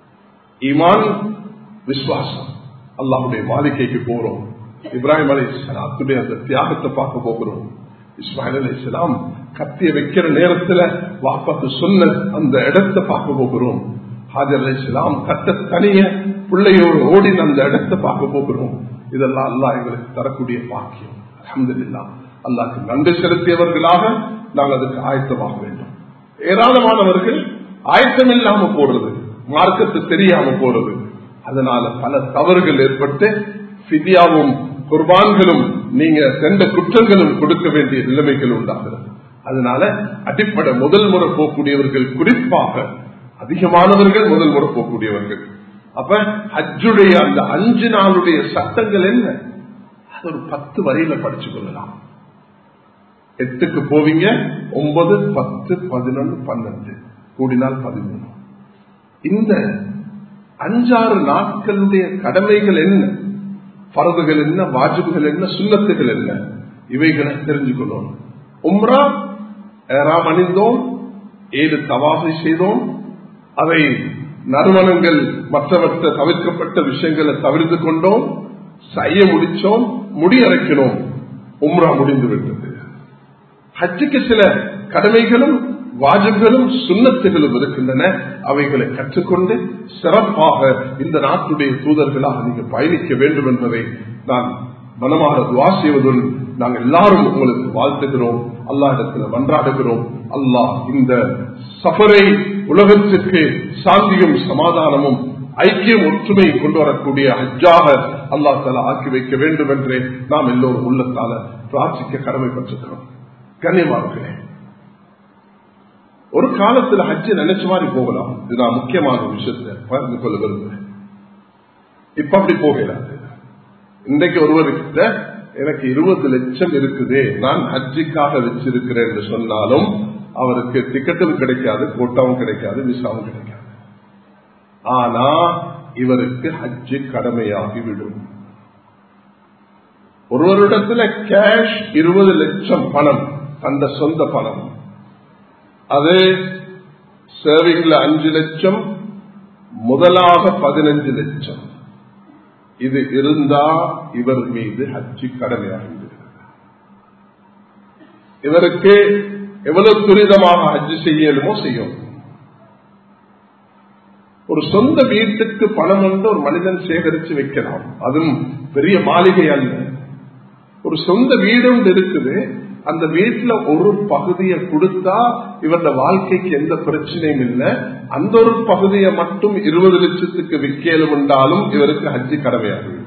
ஈமான் விஸ்வாசம் அல்லாஹுடைய மாளிகைக்கு போறோம் இப்ராஹிம் அலி இஸ்லாத்துடைய அந்த தியாகத்தை பார்க்க போகிறோம் இஸ்மாயில் அலி இஸ்லாம் கத்திய வைக்கிற நேரத்துல வாப்பாக்கு சொன்ன அந்த இடத்தை பார்க்க போகிறோம் ஹாஜர் அலி இஸ்லாம் கட்ட தனிய பிள்ளையோடு ஓடி அந்த இடத்தை பார்க்க போகிறோம் இதெல்லாம் அல்லா எங்களுக்கு தரக்கூடிய பாக்கியம் அஹமதுல்லா அல்லாக்கு நன்றி செலுத்தியவர்களாக நாங்கள் அதுக்கு ஆயத்தமாக வேண்டும் ஏராளமானவர்கள் ஆயத்தம் இல்லாம போறது மார்க்கத்து தெரியாம போறது அதனால பல தவறுகள் ஏற்பட்டு பிதியாவும் குர்பான்களும் நீங்க சென்ற குற்றங்களும் கொடுக்க வேண்டிய நிலைமைகள் உண்டாகிறது அதனால அடிப்படை முதல் முறை போகக்கூடியவர்கள் குறிப்பாக அதிகமானவர்கள் முதல் முறை போகக்கூடியவர்கள் அப்ப ஹஜ்ஜுடைய அந்த அஞ்சு நாளுடைய சட்டங்கள் என்ன அது ஒரு பத்து வரையில படிச்சு கொள்ளலாம் எட்டுக்கு போவீங்க ஒன்பது பத்து பதினொன்று பன்னெண்டு கூடினால் பதிமூணு இந்த அஞ்சாறு நாட்களுடைய கடமைகள் என்ன பரவுகள் என்ன வாஜிபுகள் என்ன சுண்ணத்துகள் என்ன இவைகளை தெரிஞ்சுக்கொள்ளணும் உம்ரா ஏறாம் அணிந்தோம் ஏழு தவாசை செய்தோம் அதை நறுமணங்கள் மற்றவற்ற தவிர்க்கப்பட்ட விஷயங்களை தவிர்த்து கொண்டோம் செய்ய முடிச்சோம் முடியறைக்கணும் உம்ரா முடிந்து விட்டது ஹஜ்ஜுக்கு சில கடமைகளும் வாஜங்களும் சுண்ணத்துகளும் இருக்கின்றன அவைகளை கற்றுக்கொண்டு சிறப்பாக இந்த நாட்டுடைய தூதர்களாக நீங்கள் பயணிக்க வேண்டும் என்பதை நான் மனமாக துவா செய்வதுடன் நாங்கள் எல்லாரும் உங்களுக்கு வாழ்த்துகிறோம் அல்லா இடத்துல மன்றாடுகிறோம் அல்லாஹ் இந்த சஃபரை உலகத்திற்கு சாந்தியும் சமாதானமும் ஐக்கியம் ஒற்றுமை கொண்டு வரக்கூடிய ஹஜ்ஜாக அல்லா தலா ஆக்கி வைக்க வேண்டும் என்று நாம் எல்லோரும் உள்ளத்தால பிரார்த்திக்க கடமைப்பட்டிருக்கிறோம் கண்ணியமானே ஒரு காலத்துல ஹஜ்ஜு நினைச்ச மாதிரி போகலாம் இது நான் முக்கியமான விஷயத்தை பகிர்ந்து கொள்ள விரும்புகிறேன் இப்ப அப்படி போகலாது இன்றைக்கு ஒருவர்கிட்ட எனக்கு இருபது லட்சம் இருக்குது நான் ஹஜ்ஜிக்காக வச்சிருக்கிறேன் என்று சொன்னாலும் அவருக்கு டிக்கெட்டும் கிடைக்காது கோட்டாவும் கிடைக்காது விசாவும் கிடைக்காது ஆனா இவருக்கு ஹஜ்ஜு கடமையாகிவிடும் ஒருவரிடத்துல கேஷ் இருபது லட்சம் பணம் தந்த சொந்த பணம் அது சேவிங்ல அஞ்சு லட்சம் முதலாக பதினஞ்சு லட்சம் இது இருந்தா இவர் மீது ஹஜ்ஜி கடமையாகிவிடுகிறது இவருக்கு எவ்வளவு துரிதமாக ஹஜ்ஜு செய்யணுமோ செய்யும் ஒரு சொந்த வீட்டுக்கு பணம் வந்து ஒரு மனிதன் சேகரித்து வைக்கலாம் அதுவும் பெரிய மாளிகை அல்ல ஒரு சொந்த வீடு ஒன்று இருக்குது அந்த வீட்டுல ஒரு பகுதியை கொடுத்தா இவரது வாழ்க்கைக்கு எந்த பிரச்சனையும் இல்லை அந்த ஒரு பகுதியை மட்டும் இருபது லட்சத்துக்கு விற்கலும் என்றாலும் இவருக்கு ஹஜ்ஜி கடமையாகும்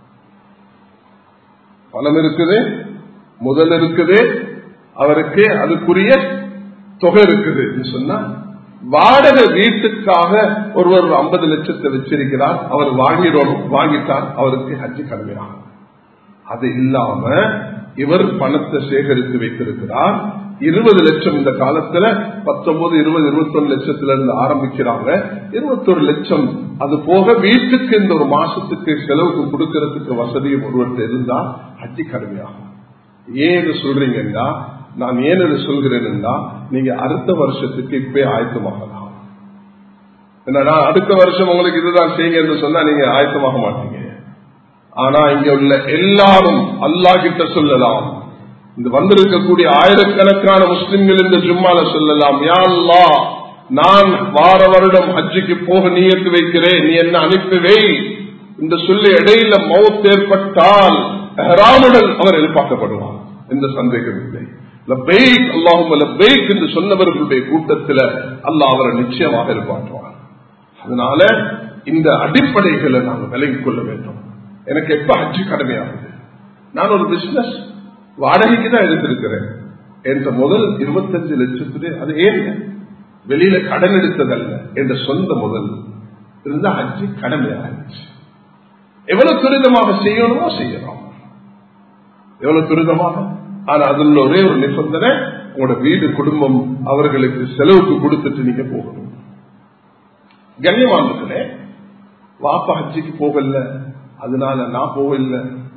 பணம் இருக்குது முதல் இருக்குது அவருக்கு அதுக்குரிய தொகை இருக்குது சொன்னா வாடகை வீட்டுக்காக ஒருவர் ஐம்பது லட்சத்தை வச்சிருக்கிறார் அவர் வாங்கிடணும் வாங்கிட்டார் அவருக்கு ஹஜ்ஜி கடமையாகும் அது இல்லாம இவர் பணத்தை சேகரித்து வைத்திருக்கிறார் இருபது லட்சம் இந்த காலத்துல பத்தொன்பது இருபது இருபத்தொன்னு லட்சத்துல இருந்து ஆரம்பிக்கிறாங்க இருபத்தொரு லட்சம் அது போக வீட்டுக்கு இந்த ஒரு மாசத்துக்கு செலவுக்கு கொடுக்கறதுக்கு வசதியும் ஒருவர்கிட்ட இருந்தா ஹஜ்ஜி கடுமையாகும் ஏன் சொல்றீங்கன்னா நான் ஏன் இது சொல்கிறேன்னா நீங்க அடுத்த வருஷத்துக்கு இப்பே ஆயத்தமாகலாம் என்னடா அடுத்த வருஷம் உங்களுக்கு இதுதான் செய்யுங்க என்று சொன்னா நீங்க ஆயத்தமாக மாட்டீங்க ஆனா இங்க உள்ள எல்லாரும் அல்லா கிட்ட சொல்லலாம் இந்த வந்திருக்கக்கூடிய ஆயிரக்கணக்கான முஸ்லிம்கள் இந்த ஜும்மால சொல்லலாம் யா அல்லா நான் வார வருடம் ஹஜ்ஜுக்கு போக நீயத்து வைக்கிறேன் நீ என்ன அனுப்பி வை இந்த சொல்லி இடையில மவுத் ஏற்பட்டால் ஹராமுடன் அவர் எதிர்பார்க்கப்படுவார் எந்த சந்தேகம் இல்லை லப்பைக் அல்லாஹும் லப்பைக் என்று சொன்னவர்களுடைய கூட்டத்தில் அல்லாஹ் அவரை நிச்சயமாக எதிர்பார்ப்பார் அதனால இந்த அடிப்படைகளை நாங்கள் விலகிக் கொள்ள வேண்டும் எனக்கு எப்ப ஹஜ்ஜு கடமையாகுது நான் ஒரு பிசினஸ் வாடகைக்கு தான் எடுத்திருக்கிறேன் என்ற முதல் இருபத்தஞ்சு லட்சத்துக்கு அது ஏன் வெளியில கடன் எடுத்ததல்ல என்ற சொந்த முதல் இருந்தா ஹஜ்ஜு கடமையாகிடுச்சு எவ்வளவு துரிதமாக செய்யணுமோ செய்யலாம் எவ்வளவு துரிதமாக ஆனா அதுல ஒரே ஒரு நிபந்தனை உங்களோட வீடு குடும்பம் அவர்களுக்கு செலவுக்கு கொடுத்துட்டு நீங்க போகணும் கண்ணியமானதுலே வாப்பா ஹஜ்ஜிக்கு போகல அதனால நான் போகல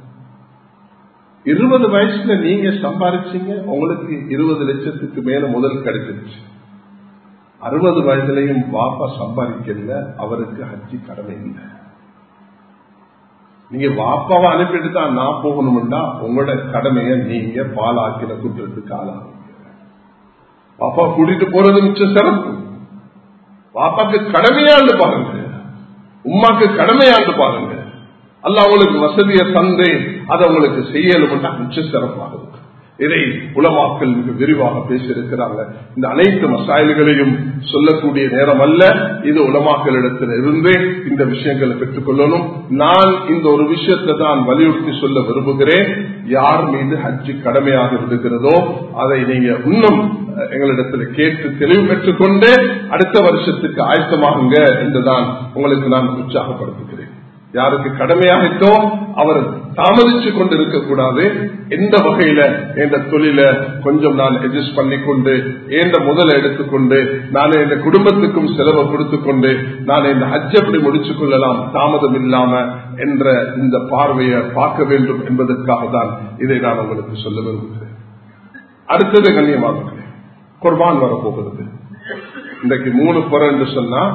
இருபது வயசுல நீங்க சம்பாதிச்சீங்க உங்களுக்கு இருபது லட்சத்துக்கு மேல முதல் கிடைச்சிருச்சு அறுபது வயதுலையும் வாப்பா சம்பாதிக்கல அவருக்கு ஹஜ்ஜி கடமை இல்லை நீங்க வாப்பாவை அனுப்பிட்டு தான் நான் போகணும்னா உங்களோட கடமையை நீங்க பாலாக்கின குற்றத்துக்கு ஆளாக பாப்பா கூட்டிட்டு போறது மிச்சம் சிறப்பு பாப்பாக்கு கடமையாண்டு பாருங்க உமாக்கு கடமையாண்டு பாருங்க அல்ல அவங்களுக்கு வசதியை தந்து அதை அவங்களுக்கு செய்யலும் மிச்ச சிறப்பாக இதை உலமாக்கள் மிக விரிவாக பேசியிருக்கிறாங்க இந்த அனைத்து மசாயல்களையும் சொல்லக்கூடிய நேரம் அல்ல இது உலமாக்களிடத்தில் இருந்து இந்த விஷயங்களை பெற்றுக்கொள்ளணும் நான் இந்த ஒரு விஷயத்தை தான் வலியுறுத்தி சொல்ல விரும்புகிறேன் யார் மீது ஹஜ்ஜி கடமையாக இருக்கிறதோ அதை நீங்க இன்னும் எங்களிடத்தில் கேட்டு தெளிவு பெற்றுக்கொண்டு அடுத்த வருஷத்துக்கு ஆயத்தமாகுங்க என்றுதான் உங்களுக்கு நான் உற்சாகப்படுத்துகிறேன் யாருக்கு கடமையாகிட்டோ அவர் தாமதிச்சு கொண்டு இருக்கக்கூடாது எந்த வகையில எந்த தொழில கொஞ்சம் நான் அட்ஜஸ்ட் பண்ணிக்கொண்டு எந்த முதல எடுத்துக்கொண்டு நான் என் குடும்பத்துக்கும் செலவை கொடுத்துக்கொண்டு நான் இந்த ஹஜ் எப்படி முடிச்சு கொள்ளலாம் தாமதம் இல்லாம என்ற இந்த பார்வையை பார்க்க வேண்டும் என்பதற்காக தான் இதை நான் உங்களுக்கு சொல்ல விரும்புகிறேன் அடுத்தது கண்ணியமாக குர்பான் வரப்போகிறது இன்றைக்கு மூணு புறம் என்று சொன்னா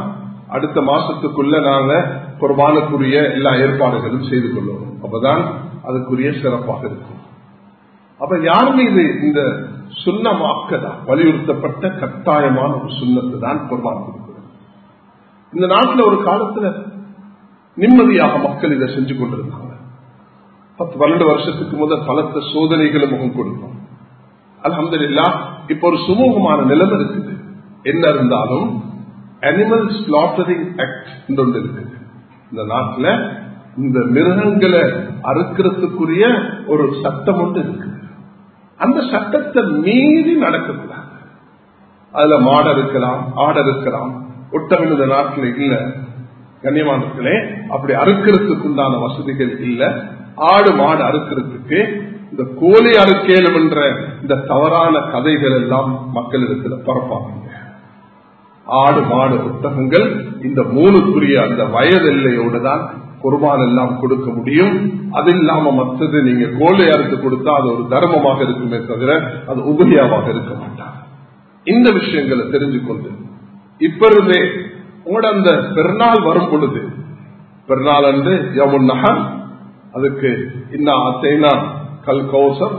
அடுத்த மாசத்துக்குள்ள நாங்க குர்பானுக்குரிய எல்லா ஏற்பாடுகளும் செய்து கொள்ளணும் அப்பதான் அதுக்குரிய சிறப்பாக இருக்கும் அப்ப யார் மீது இந்த சுண்ணமாக்கதான் வலியுறுத்தப்பட்ட கட்டாயமான ஒரு சுண்ணத்தை தான் குர்பான் கொடுக்கிறது இந்த நாட்டில் ஒரு காலத்துல நிம்மதியாக மக்கள் இதை செஞ்சு கொண்டிருந்தாங்க பத்து பன்னெண்டு வருஷத்துக்கு முதல் பலத்த சோதனைகளை முகம் கொடுத்தோம் அலமதுல்லா இப்ப ஒரு சுமூகமான நிலைமை இருக்குது என்ன இருந்தாலும் அனிமல் ஸ்லாட்டரிங் ஆக்ட் ஒன்று இருக்குது இந்த நாட்டில் இந்த மிருகங்களை அறுக்கிறதுக்குரிய ஒரு சட்டம் ஒன்று இருக்குது அந்த சட்டத்தை மீறி நடக்கக்கூடாது அதுல மாடு இருக்கலாம் ஆடு இருக்கலாம் ஒட்டகம் இந்த நாட்டில் இல்ல கண்ணியமானங்களே அப்படி அறுக்கிறதுக்கு உண்டான வசதிகள் இல்ல ஆடு மாடு அறுக்கிறதுக்கு இந்த கோழி அறுக்கேலும் என்ற இந்த தவறான கதைகள் எல்லாம் மக்கள் இடத்துல பரப்பாங்க ஆடு மாடு புத்தகங்கள் இந்த மூணுக்குரிய அந்த வயது எல்லையோடு தான் குர்பான் எல்லாம் கொடுக்க முடியும் அது இல்லாம மற்றது நீங்க கோழி அறுத்து கொடுத்தா அது ஒரு தர்மமாக இருக்குமே தவிர அது உபரியாவாக இருக்க மாட்டார் இந்த விஷயங்களை தெரிஞ்சு கொண்டு இப்ப இருந்தே உங்களோட அந்த பெருநாள் வரும் பொழுது பெருநாள் அன்று யமுன் நகர் அதுக்கு இன்னா அத்தைனா கல் கௌசர்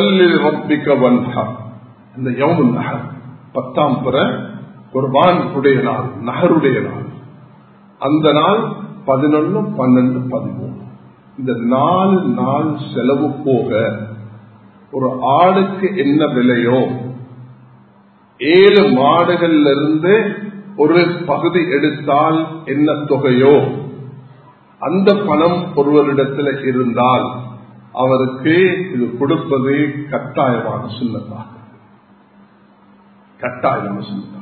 இந்த யமுன் நகர் பத்தாம் பிற குர்பான் உடைய நாள் நகருடைய நாள் அந்த நாள் பதினொன்னு பன்னெண்டு பதிமூணு இந்த நாலு நாள் செலவு போக ஒரு ஆடுக்கு என்ன விலையோ ஏழு மாடுகள்ல இருந்து ஒரு பகுதி எடுத்தால் என்ன தொகையோ அந்த பணம் ஒருவரிடத்தில் இருந்தால் அவருக்கு இது கொடுப்பது கட்டாயமான சுண்ணத்தாக கட்டாயமான சுண்ணத்தாக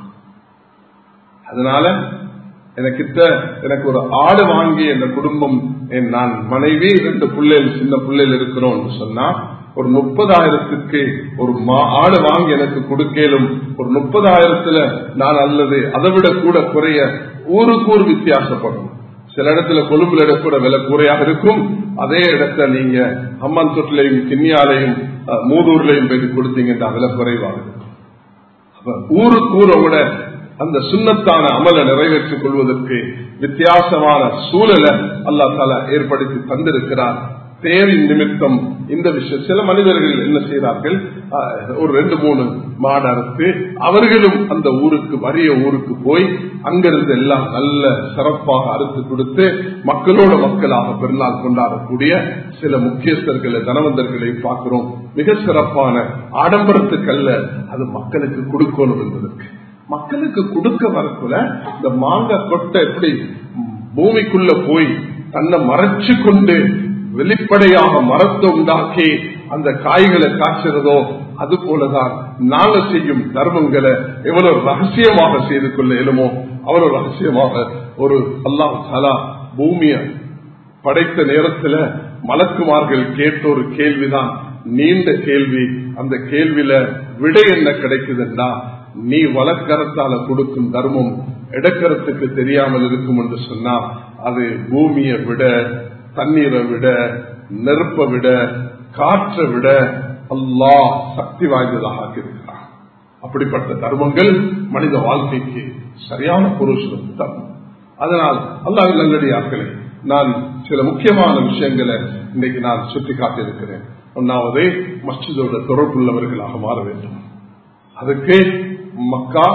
அதனால எனக்கிட்ட எனக்கு ஒரு ஆடு வாங்கி என் குடும்பம் நான் மனைவி ரெண்டு பிள்ளைகள் சின்ன பிள்ளைகள் இருக்கிறோம் சொன்னா ஒரு முப்பதாயிரத்துக்கு ஒரு ஆடு வாங்கி எனக்கு கொடுக்கலும் ஒரு முப்பதாயிரத்துல நான் அல்லது அதை விட கூட குறைய ஊருக்கு ஊர் வித்தியாசப்படும் சில இடத்துல கொழும்புல கூட விலை குறையாக இருக்கும் அதே இடத்துல நீங்க அம்மன் தொட்டிலையும் கிண்ணியாலையும் மூதூர்லையும் போய் கொடுத்தீங்கன்னா விலை குறைவாக இருக்கும் ஊருக்கு ஊரை அந்த சுண்ணத்தான அமலை நிறைவேற்றிக் கொள்வதற்கு வித்தியாசமான சூழலை அல்லா தாலா ஏற்படுத்தி தந்திருக்கிறார் தேவின் நிமித்தம் இந்த விஷயம் சில மனிதர்கள் என்ன செய்கிறார்கள் ஒரு ரெண்டு மூணு மாடு அறுத்து அவர்களும் அந்த ஊருக்கு வறிய ஊருக்கு போய் அங்கிருந்து எல்லாம் நல்ல சிறப்பாக அறுத்து கொடுத்து மக்களோட மக்களாக பெருநாள் கொண்டாடக்கூடிய சில முக்கியஸ்தர்களை தனவந்தர்களை பார்க்கிறோம் மிக சிறப்பான ஆடம்பரத்துக்கல்ல அது மக்களுக்கு கொடுக்கணும் என்பதற்கு மக்களுக்கு கொடுக்க வரக்குள்ள இந்த மாங்காய் கொட்டை எப்படி பூமிக்குள்ள போய் தன்னை மறைச்சு கொண்டு வெளிப்படையாக மரத்தை உண்டாக்கி அந்த காய்களை காய்ச்சறதோ அது போலதான் நாங்க செய்யும் தர்மங்களை எவ்வளவு ரகசியமாக செய்து கொள்ள இயலுமோ அவ்வளவு ரகசியமாக ஒரு அல்லாஹ் சலா பூமிய படைத்த நேரத்துல மலக்குமார்கள் கேட்ட ஒரு கேள்விதான் நீண்ட கேள்வி அந்த கேள்வியில விடை என்ன கிடைக்குதுன்னா நீ வழக்கரத்தால கொடுக்கும் தர்மம் இடக்கரத்துக்கு தெரியாமல் இருக்கும் என்று சொன்னா அது பூமியை விட தண்ணீரை விட நெருப்பை விட காற்றை விட அல்லாஹ் சக்தி வாய்ந்ததாக ஆக்கியிருக்கிறார் அப்படிப்பட்ட தர்மங்கள் மனித வாழ்க்கைக்கு சரியான புருஷனுக்கு தர்மம் அதனால் அல்லாஹ் நல்லடியார்களே நான் சில முக்கியமான விஷயங்களை இன்னைக்கு நான் சுட்டி காட்டியிருக்கிறேன் ஒன்னாவது மஸ்ஜிதோட தொடர்புள்ளவர்களாக மாற வேண்டும் அதுக்கு மக்கா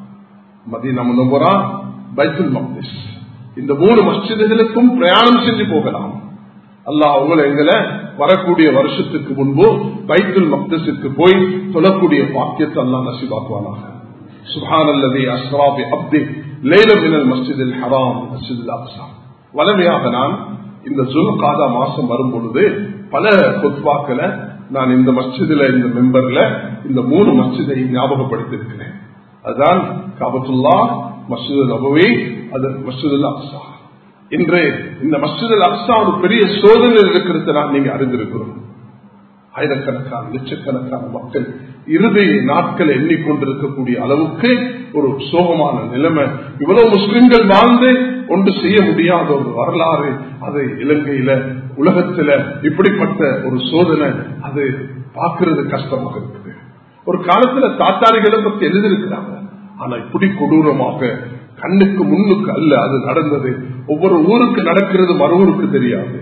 மதீனா முனவரா பைத்துல் மக்திஸ் இந்த மூணு மஸ்ஜிதுகளுக்கும் பிரயாணம் செஞ்சு போகலாம் அல்லாஹ் உங்களை எங்களை வரக்கூடிய வருஷத்துக்கு முன்பு பைத்துல் மக்தஸுக்கு போய் சொல்லக்கூடிய பாக்கியத்தை அல்லாஹ் நசிபாக்குவானாக சுபான் அல்லது அஸ்ராபி அப்தி லேல மினல் மஸ்ஜிதில் ஹராம் மஸ்ஜிதில் அக்ஸா வளமையாக நான் இந்த ஜுல் காதா மாசம் வரும் பொழுது பல பொத்வாக்களை நான் இந்த மஸ்ஜிதுல இந்த மெம்பர்ல இந்த மூணு மஸ்ஜிதை ஞாபகப்படுத்தியிருக்கிறேன் அதுதான் காபத்துல்லா மஸ்ஜிது நபவி அது மஸ்ஜிதுல் அக்ஸா இன்று இந்த மஸ்ஜிதுல் அக்ஸா ஒரு பெரிய சோதனை இருக்கிறது நான் நீங்க அறிந்திருக்கிறோம் ஆயிரக்கணக்கான லட்சக்கணக்கான மக்கள் இறுதி நாட்களை எண்ணிக்கொண்டிருக்கக்கூடிய அளவுக்கு ஒரு சோகமான நிலைமை இவ்வளவு முஸ்லிம்கள் வாழ்ந்து ஒன்று செய்ய முடியாத ஒரு வரலாறு அது இலங்கையில உலகத்துல இப்படிப்பட்ட ஒரு சோதனை அது பார்க்கிறது கஷ்டமாக இருக்குது ஒரு காலத்துல தாத்தாரிகளை பத்தி எழுதியிருக்கிறாங்க ஆனா இப்படி கொடூரமாக கண்ணுக்கு முன்னுக்கு அல்ல அது நடந்தது ஒவ்வொரு ஊருக்கு நடக்கிறது மறு ஊருக்கு தெரியாது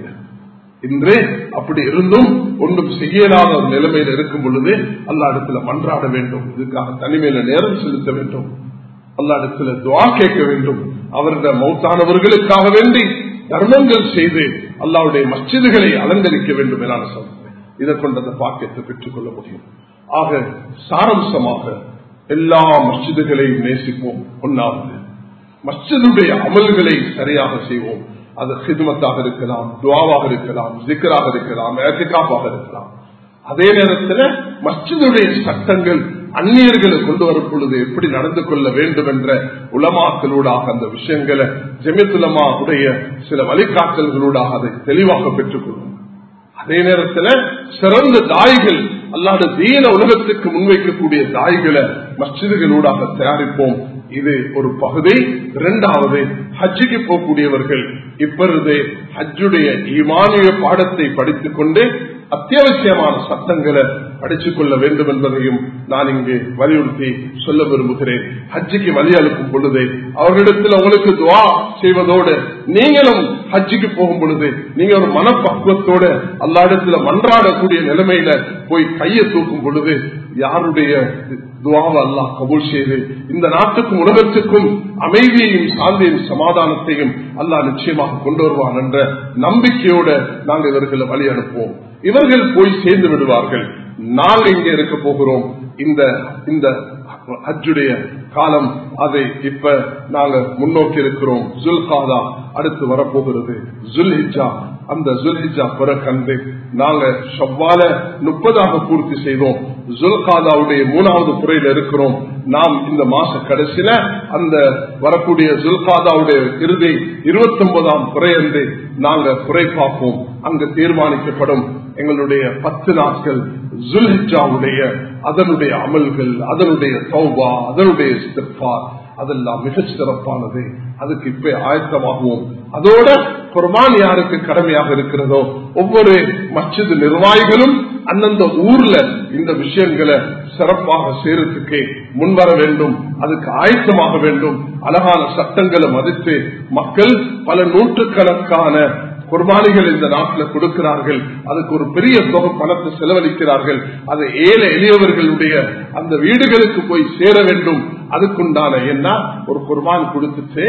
இன்றே அப்படி இருந்தும் ஒன்றும் செய்யலாத ஒரு நிலைமையில் இருக்கும் பொழுது அல்லா இடத்துல மன்றாட வேண்டும் இதுக்காக தனிமையில நேரம் செலுத்த வேண்டும் அல்லா இடத்துல துவா கேட்க வேண்டும் அவருடைய மௌத்தானவர்களுக்காக வேண்டி தர்மங்கள் செய்து அல்லாவுடைய மச்சிதுகளை அலங்கரிக்க வேண்டும் என சொல்றேன் இதை கொண்டு அந்த பாக்கியத்தை பெற்றுக் கொள்ள முடியும் ஆக சாரம்சமாக எல்லா மஸ்ஜிதுகளையும் நேசிப்போம் ஒன்னாவது மஸ்ஜிதுடைய அமல்களை சரியாக செய்வோம் அது ஹிதுமத்தாக இருக்கலாம் துவாவாக இருக்கலாம் ஜிக்கராக இருக்கலாம் ஏத்திகாப்பாக இருக்கலாம் அதே நேரத்தில் மஸ்ஜிதுடைய சட்டங்கள் அந்நியர்களை கொண்டு வரும் பொழுது எப்படி நடந்து கொள்ள வேண்டும் என்ற உலமாக்களூடாக அந்த விஷயங்களை ஜெமித்துலமா உடைய சில வழிகாட்டல்களூடாக அதை தெளிவாக பெற்றுக் கொள்ளும் அதே நேரத்தில் சிறந்த தாய்கள் அல்லாத தீன உலகத்துக்கு முன்வைக்கக்கூடிய தாய்களை மஸ்ஜிதுகளூடாக தயாரிப்போம் இது ஒரு பகுதி இரண்டாவது ஹஜ்ஜுக்கு போகக்கூடியவர்கள் இப்பொழுது ஹஜ்ஜுடைய ஈமானிய பாடத்தை படித்துக் கொண்டு அத்தியாவசியமான சட்டங்களை படித்துக் கொள்ள வேண்டும் என்பதையும் நான் இங்கு வலியுறுத்தி சொல்ல விரும்புகிறேன் ஹஜ்ஜிக்கு வழி அனுப்பும் பொழுது அவர்களிடத்தில் உங்களுக்கு துவா செய்வதோடு நீங்களும் ஹஜ்ஜிக்கு போகும் பொழுது நீங்க ஒரு மனப்பக்குவத்தோட அல்லா இடத்துல மன்றாடக்கூடிய நிலைமையில போய் கையை தூக்கும் பொழுது யாருடைய துவாவை அல்லாஹ் கபூல் செய்து இந்த நாட்டுக்கும் உலகத்துக்கும் அமைதியையும் சாந்தியும் சமாதானத்தையும் அல்லாஹ் நிச்சயமாக கொண்டு வருவான் என்ற நம்பிக்கையோட நாங்கள் இவர்களை வழி அனுப்புவோம் இவர்கள் போய் சேர்ந்து விடுவார்கள் நாங்க இங்க இருக்க போகிறோம் இந்த இந்த ஹஜ்ஜுடைய காலம் அதை இப்ப நாங்க முன்னோக்கி இருக்கிறோம் ஜுல்காதா அடுத்து வரப்போகிறது ஜுல்ஹிஜா அந்த ஜுல்ஹிஜா பிற கண்டு நாங்க செவ்வால முப்பதாக பூர்த்தி செய்தோம் ஜுல்காதாவுடைய மூணாவது துறையில் இருக்கிறோம் நாம் இந்த மாச கடைசியில அந்த வரக்கூடிய ஜுல்காதாவுடைய இறுதி இருபத்தி ஒன்பதாம் துறையன்று நாங்க குறை பார்ப்போம் அங்கு தீர்மானிக்கப்படும் எங்களுடைய பத்து நாட்கள் ஜுல்ஹிஜாவுடைய அதனுடைய அமல்கள் அதனுடைய தௌபா அதனுடைய இஸ்திஃபார் அதெல்லாம் மிகச் சிறப்பானது அதுக்கு இப்ப ஆயத்தமாகுவோம் அதோட குர்பான் யாருக்கு கடமையாக இருக்கிறதோ ஒவ்வொரு மச்சிது நிர்வாகிகளும் அந்தந்த ஊர்ல இந்த விஷயங்களை சிறப்பாக செய்யறதுக்கு முன்வர வேண்டும் அதுக்கு ஆயத்தமாக வேண்டும் அழகான சட்டங்களை மதித்து மக்கள் பல நூற்றுக்கணக்கான குர்பானிகள் இந்த நாட்டில் கொடுக்கிறார்கள் அதுக்கு ஒரு பெரிய தொகை பணத்தை செலவழிக்கிறார்கள் அது ஏழை எளியவர்களுடைய அந்த வீடுகளுக்கு போய் சேர வேண்டும் அதுக்குண்டான என்ன ஒரு குர்பான் கொடுத்துட்டு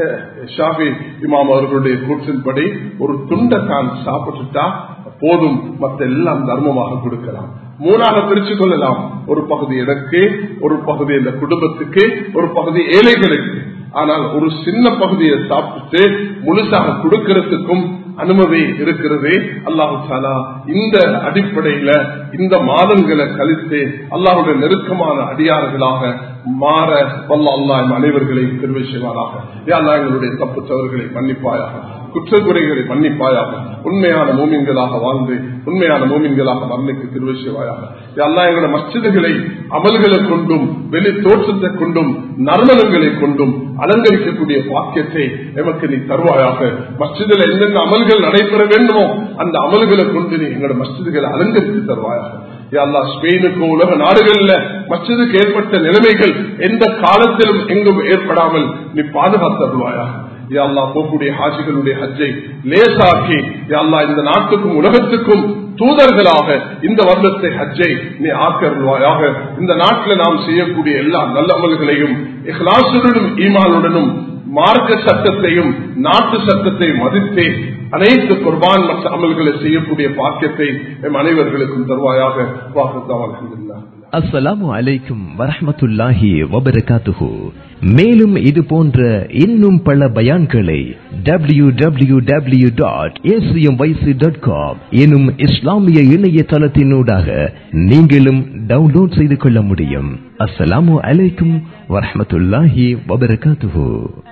ஷாஃபி இமாம் அவர்களுடைய கூற்றின்படி ஒரு துண்டை தான் சாப்பிட்டுட்டா போதும் மற்ற எல்லாம் தர்மமாக கொடுக்கலாம் மூணாக பிரிச்சு கொள்ளலாம் ஒரு பகுதி எனக்கு ஒரு பகுதி இந்த குடும்பத்துக்கு ஒரு பகுதி ஏழைகளுக்கு ஆனால் ஒரு சின்ன பகுதியை சாப்பிட்டு முழுசாக கொடுக்கிறதுக்கும் அனுமதி இருக்கிறது அல்லாஹு சாலா இந்த அடிப்படையில இந்த மாதங்களை கழித்து அல்லாஹுடைய நெருக்கமான அடியார்களாக மாற வல்ல அல்லாஹ் அனைவர்களையும் திருவை செய்வாராக யாரா எங்களுடைய தப்பு தவறுகளை மன்னிப்பாயாக குற்றக்குறைகளை மன்னிப்பாயாக உண்மையான மூமின்களாக வாழ்ந்து உண்மையான மூமின்களாக மரணிக்கு திருவை செய்வாயாக எல்லா எங்களுடைய மஸ்ஜிதுகளை அமல்களை கொண்டும் வெளி தோற்றத்தை கொண்டும் நறுமணங்களை கொண்டும் அலங்கரிக்கக்கூடிய வாக்கியத்தை எமக்கு நீ தருவாயாக மஸ்ஜிதில் என்னென்ன அமல்கள் நடைபெற வேண்டுமோ அந்த அமல்களை கொண்டு நீ எங்களோட மஸ்ஜிதுகளை அலங்கரித்து தருவாயாக அல்லா ஸ்பெயினுக்கு உலக நாடுகள்ல மற்றதுக்கு ஏற்பட்ட நிலைமைகள் எந்த காலத்திலும் எங்கும் ஏற்படாமல் நீ பாதுகாத்தருவாயாக யாழ்லா போகக்கூடிய ஹாஜிகளுடைய ஹஜ்ஜை லேசாக்கி யாழ்லா இந்த நாட்டுக்கும் உலகத்துக்கும் தூதர்களாக இந்த வருடத்தை ஹஜ்ஜை நீ ஆக்கருவாயாக இந்த நாட்டில் நாம் செய்யக்கூடிய எல்லா நல்ல அமல்களையும் இஹ்லாசுடனும் ஈமானுடனும் மார்க்க சட்டத்தையும் நாட்டு சட்டத்தை மதித்து அனைத்து குர்பான் மற்ற அமல்களை செய்யக்கூடிய பாக்கியத்தை எம் அனைவர்களுக்கும் தருவாயாக வாக்குத்தான் அஸ்ஸலாமு அலைக்கும் வரஹமத்துல்லாஹி வபரகாத்துஹு மேலும் இது போன்ற இன்னும் பல பயான்களை W W W dot ACM Y C dot com எனும் இஸ்லாமிய இணையதளத்தினூடாக நீங்களும் டவுன்லோட் செய்து கொள்ள முடியும் அஸ்ஸலாமு அலைக்கும் வரஹமத்துல்லாஹி வபரகாத்துஹு